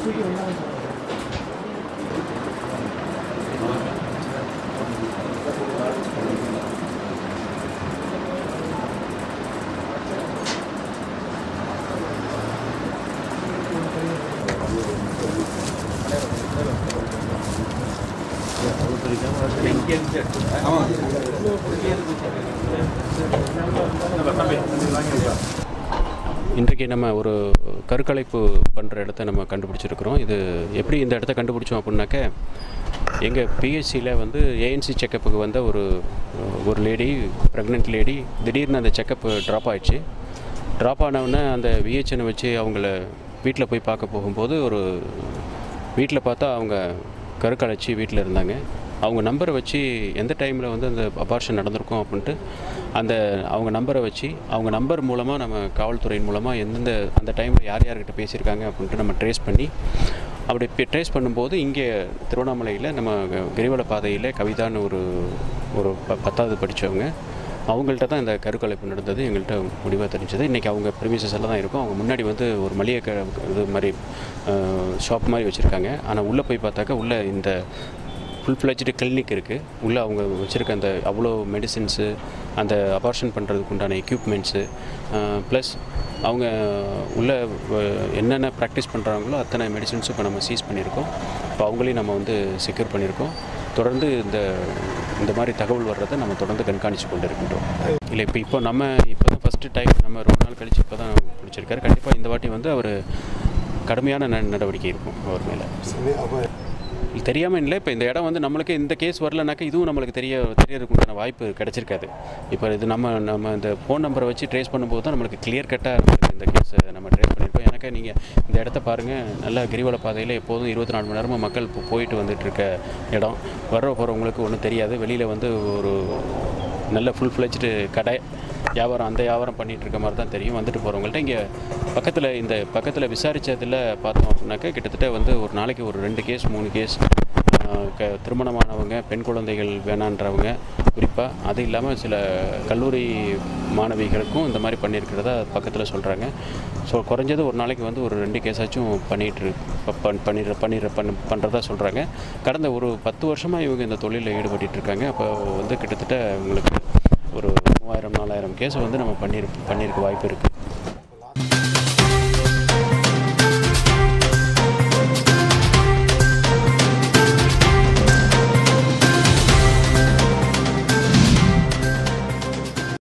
இன்றைக்கு நம்ம ஒரு கருக்கலைப்பு பண்ணுற இடத்த நம்ம கண்டுபிடிச்சிருக்கிறோம் இது எப்படி இந்த இடத்த கண்டுபிடிச்சோம் அப்படின்னாக்க எங்கள் பிஹெச்சியில் வந்து ஏஎன்சி செக்கப்புக்கு வந்த ஒரு ஒரு லேடி ப்ரெக்னென்ட் லேடி திடீர்னு அந்த செக்கப் ட்ராப் ஆயிடுச்சு ட்ராப் ஆனவுடனே அந்த விஹெச்எனை வச்சு அவங்கள வீட்டில் போய் பார்க்க போகும்போது ஒரு வீட்டில் பார்த்தா அவங்க கருக்கலைச்சி வீட்டில் இருந்தாங்க அவங்க நம்பரை வச்சு எந்த டைமில் வந்து அந்த அபார்ஷன் நடந்திருக்கும் அப்படின்ட்டு அந்த அவங்க நம்பரை வச்சு அவங்க நம்பர் மூலமாக நம்ம காவல்துறையின் மூலமாக எந்தெந்த அந்த டைமில் யார் யார்கிட்ட பேசியிருக்காங்க அப்படின்ட்டு நம்ம ட்ரேஸ் பண்ணி அப்படி ட்ரேஸ் பண்ணும்போது இங்கே திருவண்ணாமலையில் நம்ம கிரிவல பாதையில் கவிதான்னு ஒரு ஒரு ப பத்தாவது படித்தவங்க அவங்கள்ட்ட தான் இந்த கருக்கலைப்பு நடந்தது எங்கள்கிட்ட முடிவாக தெரிஞ்சது இன்றைக்கி அவங்க ப்ரிமிசஸ் எல்லாம் தான் இருக்கும் அவங்க முன்னாடி வந்து ஒரு மளிகை க இது மாதிரி ஷாப் மாதிரி வச்சுருக்காங்க ஆனால் உள்ளே போய் பார்த்தாக்கா உள்ளே இந்த ஃபுல் ஃப்ளெஜ்டு கிளினிக் இருக்குது உள்ளே அவங்க வச்சுருக்க அந்த அவ்வளோ மெடிசின்ஸு அந்த அபார்ஷன் பண்ணுறதுக்கு உண்டான எக்யூப்மெண்ட்ஸு ப்ளஸ் அவங்க உள்ள அஹ், என்னென்ன ப்ராக்டிஸ் பண்ணுறாங்களோ அத்தனை மெடிசின்ஸும் இப்போ நம்ம சீஸ் பண்ணியிருக்கோம் இப்போ அவங்களையும் நம்ம வந்து செக்யூர் பண்ணியிருக்கோம் தொடர்ந்து இந்த இந்த மாதிரி தகவல் வர்றதை நம்ம தொடர்ந்து கண்காணித்து கொண்டு இருக்கின்றோம் இல்லை இப்போ இப்போ நம்ம இப்போ தான் ஃபஸ்ட்டு டைம் நம்ம ரொம்ப நாள் கழிச்சு இப்போ தான் பிடிச்சிருக்காரு கண்டிப்பாக இந்த வாட்டி வந்து அவர் கடுமையான ந- நடவடிக்கை இருக்கும் அவர் மேலே தெரியாமல் இல்லை இப்போ இந்த இடம் வந்து நம்மளுக்கு இந்த கேஸ் வரலனாக்கா இதுவும் நம்மளுக்கு தெரிய தெரியறதுக்கு உண்டான வாய்ப்பு கிடைச்சிருக்காது இப்போ இது நம்ம நம்ம இந்த ஃபோன் நம்பரை வச்சு ட்ரேஸ் பண்ணும்போது தான் நம்மளுக்கு கிளியர் கட்டாக இருந்திருக்கு இந்த கேஸை நம்ம ட்ரேஸ் பண்ணியிருக்கோம் எனக்கு நீங்கள் இந்த இடத்த பாருங்கள் நல்லா கிரிவல பாதையில் எப்போதும் இருபத்தி நாலு மணி நேரமும் மக்கள் இப்போ போயிட்டு வந்துட்டு இருக்க இடம் வர போகிறவங்களுக்கு ஒன்றும் தெரியாது வெளியில் வந்து ஒரு நல்ல ஃபுல் ஃப்ளெஜ்டு கடை வியாபாரம் அந்த வியாபாரம் பண்ணிகிட்டு இருக்க மாதிரி தான் தெரியும் வந்துட்டு போகிறவங்கள்ட்ட இங்கே பக்கத்தில் இந்த பக்கத்தில் விசாரித்ததில் பார்த்தோம் அப்படின்னாக்கா கிட்டத்தட்ட வந்து ஒரு நாளைக்கு ஒரு ரெண்டு கேஸ் மூணு கேஸ் க திருமணமானவங்க பெண் குழந்தைகள் வேணான்றவங்க குறிப்பாக அது இல்லாமல் சில கல்லூரி மாணவிகளுக்கும் இந்த மாதிரி பண்ணியிருக்கிறதா பக்கத்தில் சொல்கிறாங்க ஸோ குறைஞ்சது ஒரு நாளைக்கு வந்து ஒரு ரெண்டு கேஸாச்சும் பண்ணிட்டு ப- பண் பண்ணிடுற பண்ணிடுற பண்ண பண்ணுறதா சொல்கிறாங்க கடந்த ஒரு பத்து வருஷமாக இவங்க இந்த தொழிலில் ஈடுபட்டு இருக்காங்க அப்போ வந்து கிட்டத்தட்ட உங்களுக்கு ஒரு மூவாயிரம் நாலாயிரம் கேஸ் வந்து நம்ம பண்ணிரு பண்ணியிருக்க வாய்ப்பு இருக்குது